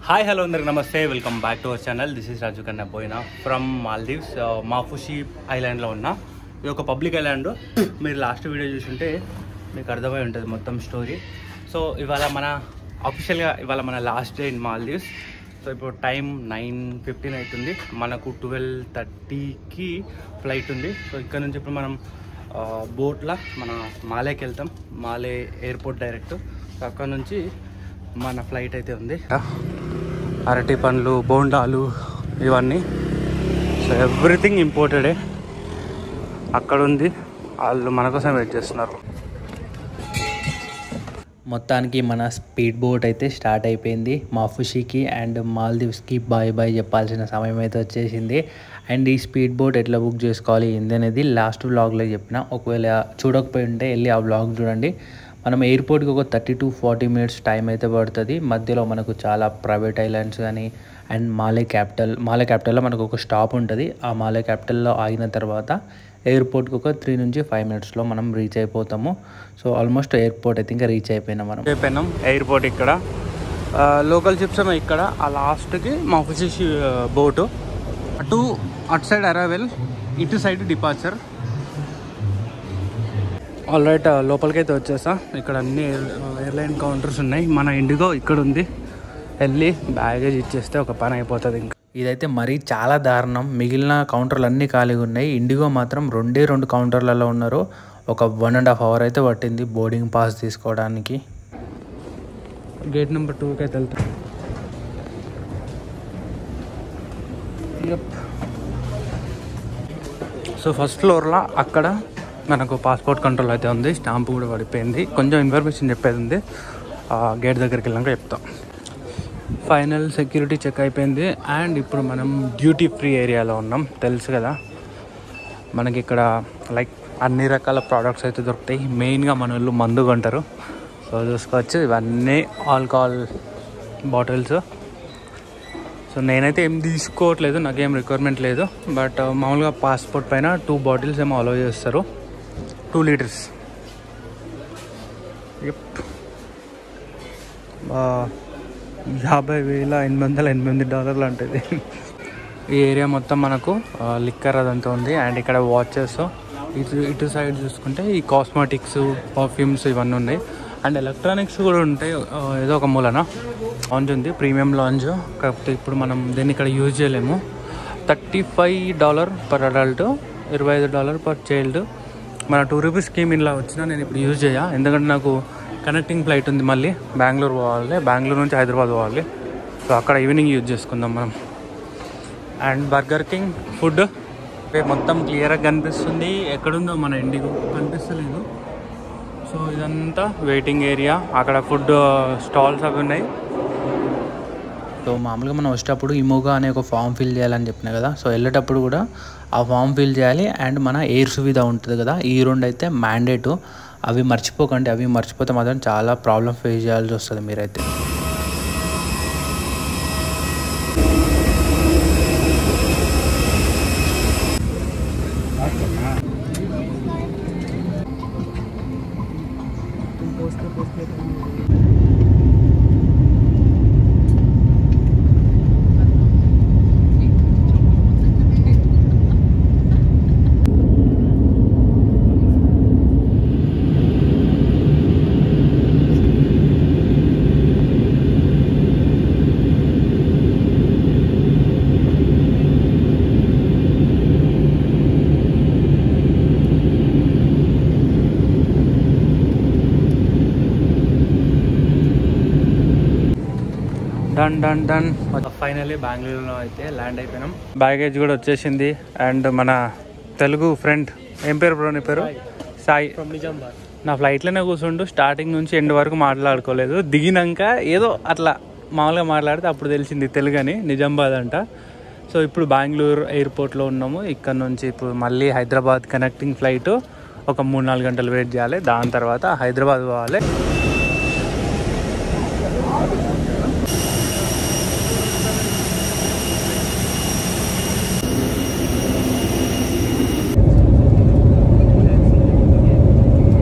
hi hello అందరికి నమస్తే welcome back to our channel this is Raju కన్నా పోయిన ఫ్రమ్ మాల్దీవ్స్ మాఫుషి ఐలాండ్లో ఉన్నా ఇది ఒక పబ్లిక్ ఐలాండ్ మీరు లాస్ట్ వీడియో చూసుంటే మీకు అర్థమై ఉంటుంది మొత్తం స్టోరీ సో ఇవాళ మన అఫీషియల్గా ఇవాళ మన last day in Maldives so ఇప్పుడు టైం నైన్ ఫిఫ్టీన్ అవుతుంది మనకు ట్వెల్వ్ థర్టీకి ఫ్లైట్ ఉంది సో ఇక్కడ నుంచి ఇప్పుడు మనం బోట్లో మన మాలేకి వెళ్తాం మాలే ఎయిర్పోర్ట్ డైరెక్ట్ సో అక్కడ నుంచి మన ఫ్లైట్ అయితే ఉంది అరటి పండ్లు బోండాలు ఇవన్నీ సో ఎవ్రీథింగ్ ఇంపోర్టెడే అక్కడ ఉంది వాళ్ళు మన కోసం వెయిట్ చేస్తున్నారు మొత్తానికి మన స్పీడ్ బోట్ అయితే స్టార్ట్ అయిపోయింది మాఫుషికి అండ్ మాల్దీవ్స్కి బాయ్ బాయ్ చెప్పాల్సిన సమయం అయితే వచ్చేసింది అండ్ ఈ స్పీడ్ బోట్ ఎట్లా బుక్ చేసుకోవాలి ఏంది అనేది లాస్ట్ వ్లాగ్లో చెప్పిన ఒకవేళ చూడకపోయి ఉంటే వెళ్ళి ఆ వ్లాగ్ చూడండి మనం ఎయిర్పోర్ట్కి ఒక thirty to forty minutes time అయితే పడుతుంది మధ్యలో మనకు చాలా ప్రైవేట్ ఐలాండ్స్ కానీ అండ్ మాలే క్యాపిటల్ మాలే క్యాపిటల్లో మనకు ఒక స్టాప్ ఉంటుంది ఆ మాలే క్యాపిటల్లో ఆగిన తర్వాత ఎయిర్పోర్ట్కి ఒక త్రీ నుంచి ఫైవ్ మినిట్స్లో మనం రీచ్ అయిపోతాము సో ఆల్మోస్ట్ ఎయిర్పోర్ట్ అయితే ఇంకా రీచ్ అయిపోయినాం మనం అయిపోయినాం ఎయిర్పోర్ట్ ఇక్కడ లోకల్ చిప్స్ ఏమో ఇక్కడ ఆ లాస్ట్కి మా ఆఫీస్ బోటు అటు అటు సైడ్ అరైవెల్ ఇటు సైడ్ డిపార్చర్ ఆల్ రైట్ లోపలికి అయితే వచ్చేసా ఇక్కడ అన్ని ఎయిర్లైన్ కౌంటర్స్ ఉన్నాయి మన ఇండిగో ఇక్కడ ఉంది వెళ్ళి బ్యాగేజ్ ఇచ్చేస్తే ఒక పని అయిపోతుంది ఇంకా ఇదైతే మరీ చాలా దారుణం మిగిలిన కౌంటర్లు అన్నీ ఖాళీగా ఉన్నాయి ఇండిగో మాత్రం రెండే రెండు కౌంటర్లలో ఉన్నారు ఒక వన్ అండ్ హాఫ్ అవర్ అయితే పట్టింది బోర్డింగ్ పాస్ తీసుకోవడానికి గేట్ నెంబర్ టూకి అయితే వెళ్తాం సో ఫస్ట్ ఫ్లోర్లో అక్కడ మనకు పాస్పోర్ట్ కంట్రోల్ అయితే ఉంది స్టాంప్ కూడా పడిపోయింది కొంచెం ఇన్ఫర్మేషన్ చెప్పేది ఉంది గేట్ దగ్గరికి వెళ్ళాక చెప్తాం ఫైనల్ సెక్యూరిటీ చెక్ అయిపోయింది అండ్ ఇప్పుడు మనం డ్యూటీ ఫ్రీ ఏరియాలో ఉన్నాం తెలుసు కదా మనకి ఇక్కడ లైక్ అన్ని రకాల ప్రోడక్ట్స్ అయితే దొరుకుతాయి మెయిన్గా మన వాళ్ళు మందు కొంటారు సో చూసుకోవచ్చు ఇవన్నీ ఆల్కహాల్ బాటిల్స్ సో నేనైతే ఏం తీసుకోవట్లేదు నాకేం రిక్వైర్మెంట్ లేదు బట్ మామూలుగా పాస్పోర్ట్ పైన టూ బాటిల్స్ ఏమో అలౌ చేస్తారు టూ లీటర్స్ యాభై వేల ఎనిమిది వందల ఎనిమిది డాలర్లు అంటది ఈ ఏరియా మొత్తం మనకు లిక్కర్ అదంతా ఉంది అండ్ ఇక్కడ వాచెస్ ఇటు ఇటు సైడ్ చూసుకుంటే ఈ కాస్మెటిక్స్ పర్ఫ్యూమ్స్ ఇవన్నీ ఉన్నాయి అండ్ ఎలక్ట్రానిక్స్ కూడా ఉంటాయి ఆ, ఏదో ఒక మూలన లాంజ్ ఉంది ప్రీమియం లాంజ్ కాకపోతే ఇప్పుడు మనం దీన్ని ఇక్కడ యూజ్ చేయలేము thirty five dollar per adult ఇరవై ఐదు డాలర్ పర్ చైల్డ్ మన టూ రూపీస్ స్కీమ్ ఇలా వచ్చినా నేను ఇప్పుడు యూజ్ చేయ ఎందుకంటే నాకు కనెక్టింగ్ ఫ్లైట్ ఉంది మళ్ళీ బెంగళూరు పోవాలి బెంగళూరు నుంచి హైదరాబాద్ పోవాలి సో అక్కడ ఈవినింగ్ యూజ్ చేసుకుందాం మనం అండ్ బర్గర్ కింగ్ ఫుడ్ మొత్తం క్లియర్గా కనిపిస్తుంది ఎక్కడుందో మన ఇండిగో కనిపిస్తలేదు సో ఇదంతా వెయిటింగ్ ఏరియా అక్కడ ఫుడ్ స్టాల్స్ అవి ఉన్నాయి సో మామూలుగా మనం వచ్చేటప్పుడు ఇమోగా అనే ఒక ఫామ్ ఫిల్ చేయాలని చెప్పిన కదా సో వెళ్ళేటప్పుడు కూడా ఆ ఫామ్ ఫిల్ చేయాలి అండ్ మన ఎయిర్ సువిధ ఉంటుంది కదా ఈ రెండు అయితే మ్యాండేట్ అవి మర్చిపోకండి అవి మర్చిపోతే మాత్రం చాలా ప్రాబ్లం ఫేస్ చేయాల్సి వస్తుంది మీరైతే డన్ డన్ డన్ ఫైనల్లీ బెంగళూరులో అయితే ల్యాండ్ అయిపోయినాం బ్యాగేజ్ కూడా వచ్చేసింది అండ్ మన తెలుగు ఫ్రెండ్ ఏం పేరు బ్రో నీ పేరు సాయి నా ఫ్లైట్లోనే కూర్చుంటూ స్టార్టింగ్ నుంచి ఎండ్ వరకు మాట్లాడుకోలేదు దిగినాక ఏదో అట్లా మామూలుగా మాట్లాడితే అప్పుడు తెలిసింది తెలుగు అని నిజామాబాద్ అంట సో ఇప్పుడు బెంగళూరు ఎయిర్పోర్ట్లో ఉన్నాము ఇక్కడ నుంచి ఇప్పుడు మళ్ళీ హైదరాబాద్ కనెక్టింగ్ ఫ్లైట్ ఒక మూడు నాలుగు గంటలు వెయిట్ చేయాలి దాని తర్వాత హైదరాబాద్ పోవాలి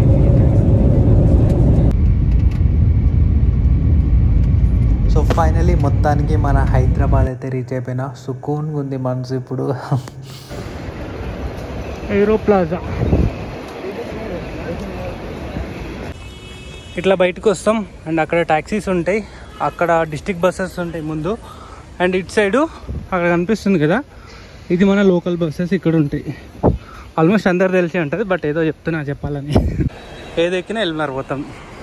ఫైనలీ మొత్తానికి మన హైదరాబాద్ అయితే రీచ్ అయిపోయినా సుకూన్గా ఉంది మనసు ఇప్పుడు ఏరో ప్లాజా ఇట్లా బయటకు వస్తాం అండ్ అక్కడ ట్యాక్సీస్ ఉంటాయి అక్కడ డిస్టిక్ బస్సెస్ ఉంటాయి ముందు అండ్ ఇటు సైడు అక్కడ కనిపిస్తుంది కదా ఇది మన లోకల్ బస్సెస్ ఇక్కడ ఉంటాయి ఆల్మోస్ట్ అందరు తెలిసి ఉంటుంది బట్ ఏదో చెప్తున్నా చెప్పాలని ఏదెక్కినా వెళ్ళినారు పోతాం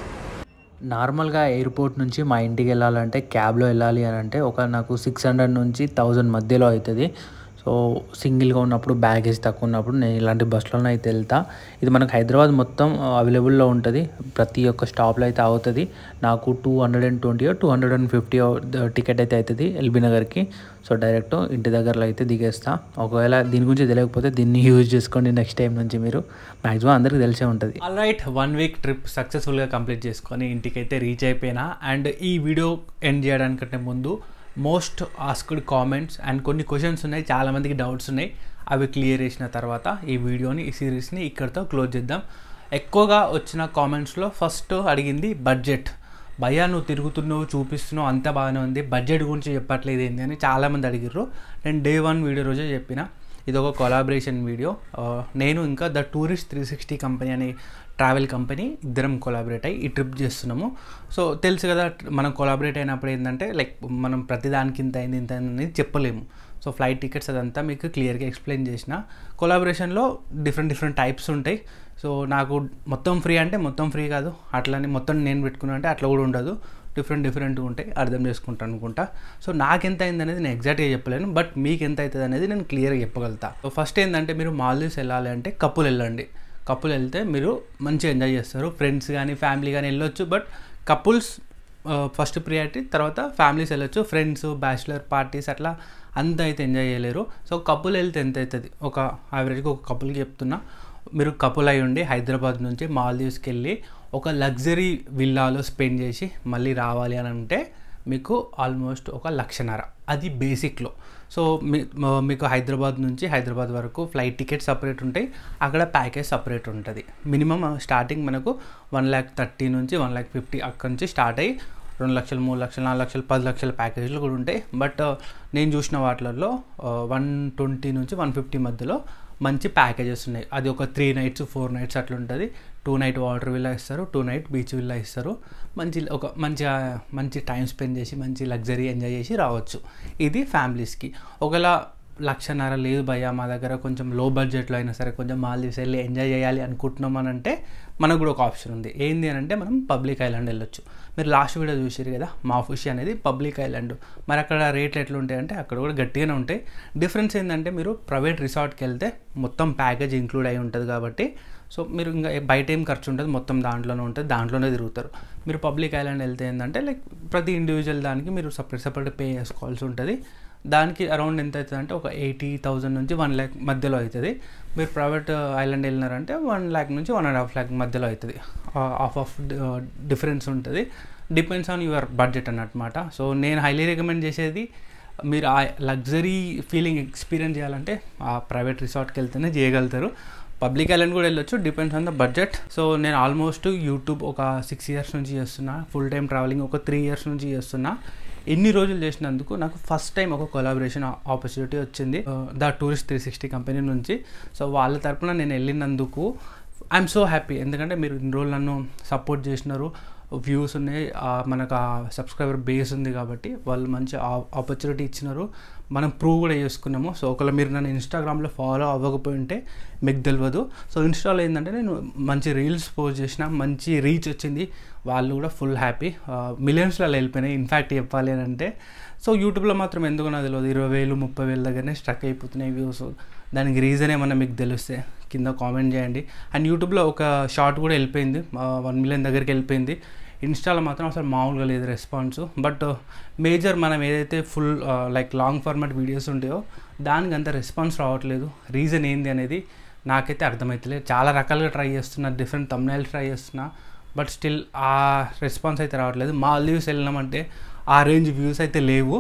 నార్మల్గా ఎయిర్పోర్ట్ నుంచి మా ఇంటికి వెళ్ళాలంటే క్యాబ్లో వెళ్ళాలి అని అంటే ఒక నాకు సిక్స్ హండ్రెడ్ నుంచి థౌజండ్ మధ్యలో అవుతుంది సో సింగిల్గా ఉన్నప్పుడు బ్యాగేజ్ తక్కువ ఉన్నప్పుడు నేను ఇలాంటి బస్సులోనే అయితే వెళ్తా ఇది మనకు హైదరాబాద్ మొత్తం అవైలబుల్లో ఉంటుంది ప్రతి ఒక్క స్టాప్లో అయితే అవుతుంది నాకు two hundred and twenty two hundred and fifty ticket అయితే అవుతుంది ఎల్బీ నగర్కి సో డైరెక్ట్ ఇంటి దగ్గరలో అయితే దిగేస్తా ఒకవేళ దీని గురించి తెలియకపోతే దీన్ని యూజ్ చేసుకోండి నెక్స్ట్ టైం నుంచి మీరు మ్యాక్సిమం అందరికీ తెలిసే ఉంటుంది all right one week trip సక్సెస్ఫుల్గా కంప్లీట్ చేసుకొని ఇంటికైతే రీచ్ అయిపోయినా అండ్ ఈ వీడియో ఎండ్ చేయడానికంటే ముందు మోస్ట్ ఆస్క్డ్ కామెంట్స్ అండ్ కొన్ని క్వశ్చన్స్ ఉన్నాయి చాలామందికి డౌట్స్ ఉన్నాయి అవి క్లియర్ చేసిన తర్వాత ఈ వీడియోని ఈ సిరీస్ని ఇక్కడితో క్లోజ్ చేద్దాం ఎక్కువగా వచ్చిన కామెంట్స్లో ఫస్ట్ అడిగింది బడ్జెట్ భయ్యా నువ్వు తిరుగుతున్నావు చూపిస్తున్నావు అంతా బాగానే ఉంది బడ్జెట్ గురించి చెప్పట్లేదు ఏంటి అని చాలామంది అడిగిర్రు నేను డే వన్ వీడియో రోజే చెప్పిన ఇది ఒక కొలాబరేషన్ వీడియో నేను ఇంకా the tourist three sixty company అనే ట్రావెల్ కంపెనీ ఇద్దరం కొలాబరేట్ అయ్యి ఈ ట్రిప్ చేస్తున్నాము సో తెలుసు కదా మనం కొలాబరేట్ అయినప్పుడు ఏంటంటే లైక్ మనం ప్రతిదానికి ఇంత అయింది ఇంత అయింది అనేది చెప్పలేము సో ఫ్లైట్ టికెట్స్ అదంతా మీకు క్లియర్గా ఎక్స్ప్లెయిన్ చేసిన కొలాబరేషన్లో డిఫరెంట్ డిఫరెంట్ టైప్స్ ఉంటాయి సో నాకు మొత్తం ఫ్రీ అంటే మొత్తం ఫ్రీ కాదు అట్లని మొత్తం నేను పెట్టుకున్నా అంటే అట్లా కూడా ఉండదు డిఫరెంట్ డిఫరెంట్ ఉంటాయి అర్థం చేసుకుంటాను అనుకుంటా సో నాకు ఎంత అయింది అనేది నేను ఎగ్జాక్ట్గా చెప్పలేను బట్ మీకు ఎంత అవుతుంది అనేది నేను క్లియర్గా చెప్పగలుగుతా సో ఫస్ట్ ఏంటంటే మీరు మాల్దీవ్స్ వెళ్ళాలి అంటే కప్పులు వెళ్ళండి కప్పులు వెళ్తే మీరు మంచిగా ఎంజాయ్ చేస్తారు ఫ్రెండ్స్ కానీ ఫ్యామిలీ కానీ వెళ్ళొచ్చు బట్ కపుల్స్ ఫస్ట్ ప్రియారిటీ తర్వాత ఫ్యామిలీస్ వెళ్ళొచ్చు ఫ్రెండ్స్ బ్యాచిలర్ పార్టీస్ అట్లా అంత అయితే ఎంజాయ్ చేయలేరు సో కపుల్ వెళ్తే ఎంత అవుతుంది ఒక యావరేజ్గా ఒక కపుల్కి చెప్తున్నా మీరు కపుల్ అయి ఉండి హైదరాబాద్ నుంచి మాల్దీవ్స్కి వెళ్ళి ఒక లగ్జరీ విల్లాలో స్పెండ్ చేసి మళ్ళీ రావాలి అని అంటే మీకు ఆల్మోస్ట్ ఒక లక్షన్నర అది బేసిక్లో సో మీ మీకు హైదరాబాద్ నుంచి హైదరాబాద్ వరకు ఫ్లైట్ టికెట్ సపరేట్ ఉంటాయి అక్కడ ప్యాకేజ్ సపరేట్ ఉంటుంది మినిమం స్టార్టింగ్ మనకు వన్ ల్యాక్ థర్టీ నుంచి వన్ ల్యాక్ ఫిఫ్టీ అక్కడ నుంచి స్టార్ట్ అయ్యి రెండు లక్షలు మూడు లక్షలు నాలుగు లక్షలు పది లక్షల ప్యాకేజీలు కూడా ఉంటాయి బట్ నేను చూసిన వాటిలలో వన్ ట్వంటీ నుంచి వన్ ఫిఫ్టీ మధ్యలో మంచి ప్యాకేజెస్ ఉన్నాయి అది ఒక త్రీ నైట్స్ ఫోర్ నైట్స్ అట్లా ఉంటుంది టూ నైట్ వాటర్ విల్లా ఇస్తారు టూ నైట్ బీచ్ విల్లా ఇస్తారు మంచి ఒక మంచిగా మంచి టైం స్పెండ్ చేసి మంచి లగ్జరీ ఎంజాయ్ చేసి రావచ్చు ఇది ఫ్యామిలీస్కి ఒకవేళ లక్షన్నర లేదు భయ్యా మా దగ్గర కొంచెం లో బడ్జెట్లో అయినా సరే కొంచెం మాల్దీవ్స్ వెళ్ళి ఎంజాయ్ చేయాలి అనుకుంటున్నాం అని అంటే మనకు కూడా ఒక ఆప్షన్ ఉంది ఏంది అని అంటే మనం పబ్లిక్ ఐలాండ్ వెళ్ళొచ్చు మీరు లాస్ట్ వీడియో చూసారు కదా మాఫుషి అనేది పబ్లిక్ ఐలాండ్ మరి అక్కడ రేట్లు ఎట్లా ఉంటాయంటే అక్కడ కూడా గట్టిగానే ఉంటాయి డిఫరెన్స్ ఏంటంటే మీరు ప్రైవేట్ రిసార్ట్కి వెళ్తే మొత్తం ప్యాకేజ్ ఇంక్లూడ్ అయి ఉంటుంది కాబట్టి సో మీరు ఇంకా బయట ఏం ఖర్చు ఉంటుంది మొత్తం దాంట్లోనే ఉంటుంది దాంట్లోనే తిరుగుతారు మీరు పబ్లిక్ ఐలాండ్ వెళ్తే ఏంటంటే లైక్ ప్రతి ఇండివిజువల్ దానికి మీరు సపరేట్ సపరేట్ పే చేసుకోవాల్సి ఉంటుంది దానికి అరౌండ్ ఎంత అవుతుంది అంటే ఒక ఎయిటీ థౌజండ్ నుంచి వన్ ల్యాక్ మధ్యలో అవుతుంది మీరు ప్రైవేట్ ఐలాండ్ వెళ్ళినారంటే వన్ ల్యాక్ నుంచి వన్ అండ్ హాఫ్ ల్యాక్ మధ్యలో అవుతుంది హాఫ్ ఆఫ్ డిఫరెన్స్ ఉంటుంది డిపెండ్స్ ఆన్ యువర్ బడ్జెట్ అన్నమాట సో నేను హైలీ రికమెండ్ చేసేది మీరు ఆ లగ్జరీ ఫీలింగ్ ఎక్స్పీరియన్స్ చేయాలంటే ఆ ప్రైవేట్ రిసార్ట్కి వెళ్తేనే చేయగలుగుతారు పబ్లిక్ ఐలాండ్ కూడా వెళ్ళొచ్చు depends on the budget so నేను ఆల్మోస్ట్ యూట్యూబ్ ఒక సిక్స్ ఇయర్స్ నుంచి చేస్తున్నా ఫుల్ టైం ట్రావెలింగ్ ఒక త్రీ ఇయర్స్ నుంచి చేస్తున్నా ఎన్ని రోజులు చేసినందుకు నాకు ఫస్ట్ టైం ఒక కొలాబరేషన్ ఆపర్చునిటీ వచ్చింది the tourist three sixty company నుంచి సో వాళ్ళ తరపున నేను వెళ్ళినందుకు ఐఎమ్ సో హ్యాపీ ఎందుకంటే మీరు ఇన్ని రోజులు నన్ను సపోర్ట్ చేసినారు వ్యూస్ ఉన్నాయి మనకు ఆ సబ్స్క్రైబర్ బేస్ ఉంది కాబట్టి వాళ్ళు మంచి ఆపర్చునిటీ ఇచ్చినారు మనం ప్రూవ్ కూడా చేసుకున్నాము సో ఒకవేళ మీరు నన్ను ఇన్స్టాగ్రామ్లో ఫాలో అవ్వకపోయి ఉంటే మీకు తెలియదు సో ఇన్స్టాలో ఏంటంటే నేను మంచి రీల్స్ పోస్ట్ చేసిన మంచి రీచ్ వచ్చింది వాళ్ళు కూడా ఫుల్ హ్యాపీ మిలియన్స్లో వెళ్ళిపోయినాయి ఇన్ఫ్యాక్ట్ చెప్పాలి అని అంటే సో యూట్యూబ్లో మాత్రం ఎందుకు నాకు తెలియదు ఇరవై వేలు ముప్పై వేల దగ్గరనే స్ట్రక్ అయిపోతున్నాయి వ్యూస్ దానికి రీజన్ ఏమన్నా మీకు తెలిస్తే కింద కామెంట్ చేయండి అండ్ యూట్యూబ్లో ఒక షార్ట్ కూడా వెళ్ళిపోయింది వన్ మిలియన్ దగ్గరికి వెళ్ళిపోయింది ఇన్స్టాలో మాత్రం అసలు మామూలుగా లేదు రెస్పాన్స్ బట్ మేజర్ మనం ఏదైతే full like long format videos ఉంటాయో దానికి అంత రెస్పాన్స్ రావట్లేదు రీజన్ ఏంది అనేది నాకైతే అర్థమవుతలేదు చాలా రకాలుగా ట్రై చేస్తున్నా డిఫరెంట్ తమ్నైల్స్ ట్రై చేస్తున్నా బట్ స్టిల్ ఆ రెస్పాన్స్ అయితే రావట్లేదు మాల్దీవ్స్ వెళ్ళినామంటే ఆ రేంజ్ వ్యూస్ అయితే లేవు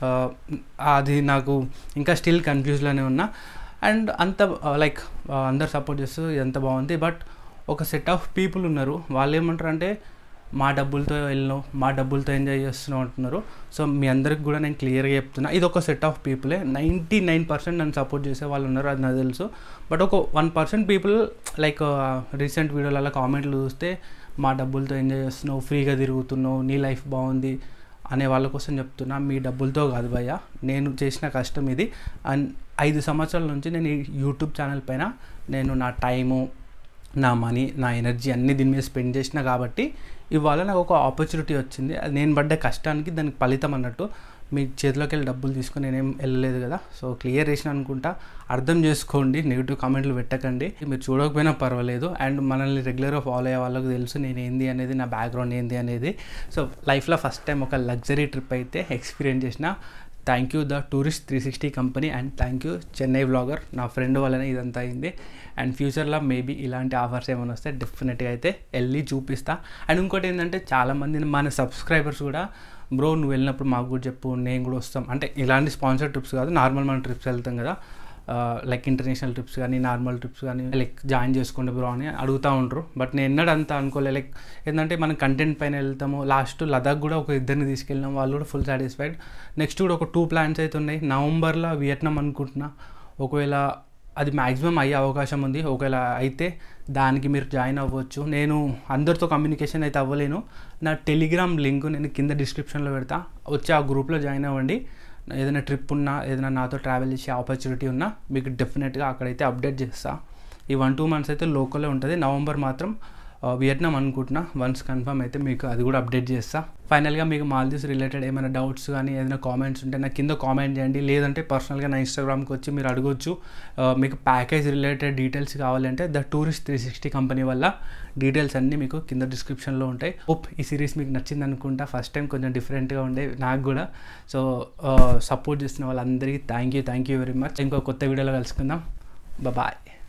అది నాకు ఇంకా స్టిల్ కన్ఫ్యూజ్లోనే ఉన్నా అండ్ అంత లైక్ అందరు సపోర్ట్ చేస్తూ ఎంత బాగుంది బట్ ఒక సెట్ ఆఫ్ పీపుల్ ఉన్నారు వాళ్ళు ఏమంటారు అంటే మా డబ్బులతో వెళ్ళినావు మా డబ్బులతో ఎంజాయ్ చేస్తున్నావు అంటున్నారు సో మీ అందరికి కూడా నేను క్లియర్గా చెప్తున్నా ఇది ఒక సెట్ ఆఫ్ పీపులే నైంటీ నైన్ పర్సెంట్ నన్ను సపోర్ట్ చేసే వాళ్ళు ఉన్నారు అది నాకు తెలుసు బట్ ఒక one percent people like recent వీడియోలలో కామెంట్లు చూస్తే మా డబ్బులతో ఎంజాయ్ చేస్తున్నావు ఫ్రీగా తిరుగుతున్నావు నీ లైఫ్ బాగుంది అనే వాళ్ళ కోసం చెప్తున్నా మీ డబ్బులతో కాదు భయ్య నేను చేసిన కష్టం ఇది అండ్ ఐదు సంవత్సరాల నుంచి నేను ఈ యూట్యూబ్ ఛానల్ పైన నేను నా టైము నా మనీ నా ఎనర్జీ అన్నీ దీని మీద స్పెండ్ చేసిన కాబట్టి ఇవాళ నాకు ఒక ఆపర్చునిటీ వచ్చింది అది నేను పడ్డ కష్టానికి దానికి ఫలితం అన్నట్టు మీ చేతిలోకి వెళ్ళి డబ్బులు తీసుకొని నేనేం వెళ్ళలేదు కదా సో క్లియర్ చేసిన అనుకుంటా అర్థం చేసుకోండి నెగిటివ్ కామెంట్లు పెట్టకండి మీరు చూడకపోయినా పర్వాలేదు అండ్ మనల్ని రెగ్యులర్గా ఫాలో అయ్యే వాళ్ళకి తెలుసు నేను ఏంది అనేది నా బ్యాక్గ్రౌండ్ ఏంది అనేది సో లైఫ్లో ఫస్ట్ టైం ఒక లగ్జరీ ట్రిప్ అయితే ఎక్స్పీరియన్స్ చేసిన thank you the tourist three sixty company and thank you Chennai vlogger నా ఫ్రెండ్ వల్లనే ఇదంతా అయింది అండ్ ఫ్యూచర్లో మేబీ ఇలాంటి ఆఫర్స్ ఏమైనా వస్తే డెఫినెట్గా అయితే వెళ్ళి చూపిస్తా అండ్ ఇంకోటి ఏంటంటే చాలామంది మన సబ్స్క్రైబర్స్ కూడా బ్రో నువ్వు వెళ్ళినప్పుడు మాకు కూడా చెప్పు నేను కూడా వస్తాం అంటే ఇలాంటి స్పాన్సర్ ట్రిప్స్ కాదు నార్మల్ మన ట్రిప్స్ వెళ్తాం కదా లైక్ ఇంటర్నేషనల్ ట్రిప్స్ కానీ నార్మల్ ట్రిప్స్ కానీ లైక్ జాయిన్ చేసుకోండి బ్రో అని అడుగుతూ ఉంటారు బట్ నేను ఎన్నడూ అంత అనుకోలే లైక్ ఏంటంటే మనం కంటెంట్ పైన వెళ్తాము లాస్ట్ లదాఖ్ కూడా ఒక ఇద్దరిని తీసుకెళ్ళినాం వాళ్ళు కూడా ఫుల్ సాటిస్ఫైడ్ నెక్స్ట్ కూడా ఒక టూ ప్లాన్స్ అయితే ఉన్నాయి నవంబర్లో వియట్నాం అనుకుంటున్నా ఒకవేళ అది మ్యాక్సిమం అయ్యే అవకాశం ఉంది ఒకవేళ అయితే దానికి మీరు జాయిన్ అవ్వచ్చు నేను అందరితో కమ్యూనికేషన్ అయితే అవ్వలేను నా టెలిగ్రామ్ లింక్ నేను కింద డిస్క్రిప్షన్లో పెడతా వచ్చి ఆ గ్రూప్లో జాయిన్ అవ్వండి ఏదైనా ట్రిప్ ఉన్నా ఏదైనా నాతో ట్రావెల్ చేసే ఆపర్చునిటీ ఉన్నా మీకు డెఫినెట్గా అక్కడైతే అప్డేట్ చేస్తా ఈ వన్ టూ మంత్స్ అయితే లోకల్లో ఉంటుంది నవంబర్ మాత్రం వియట్నాం అనుకుంటున్నా వన్స్ కన్ఫర్మ్ అయితే మీకు అది కూడా అప్డేట్ చేస్తా ఫైనల్గా మీకు మాల్దీవ్స్ రిలేటెడ్ ఏమైనా డౌట్స్ కానీ ఏదైనా కామెంట్స్ ఉంటే నాకు కింద కామెంట్ చేయండి లేదంటే పర్సనల్గా నా ఇన్స్టాగ్రామ్కి వచ్చి మీరు అడగొచ్చు మీకు ప్యాకేజ్ రిలేటెడ్ డీటెయిల్స్ కావాలంటే the tourist three sixty company వల్ల డీటెయిల్స్ అన్నీ మీకు కింద డిస్క్రిప్షన్లో ఉంటాయి హోప్ ఈ సిరీస్ మీకు నచ్చింది అనుకుంటా ఫస్ట్ టైం కొంచెం డిఫరెంట్గా ఉండే నాకు కూడా సో సపోర్ట్ చేస్తున్న వాళ్ళందరికీ thank you thank you very much ఇంకో కొత్త వీడియోలో కలుసుకుందాం బాయ్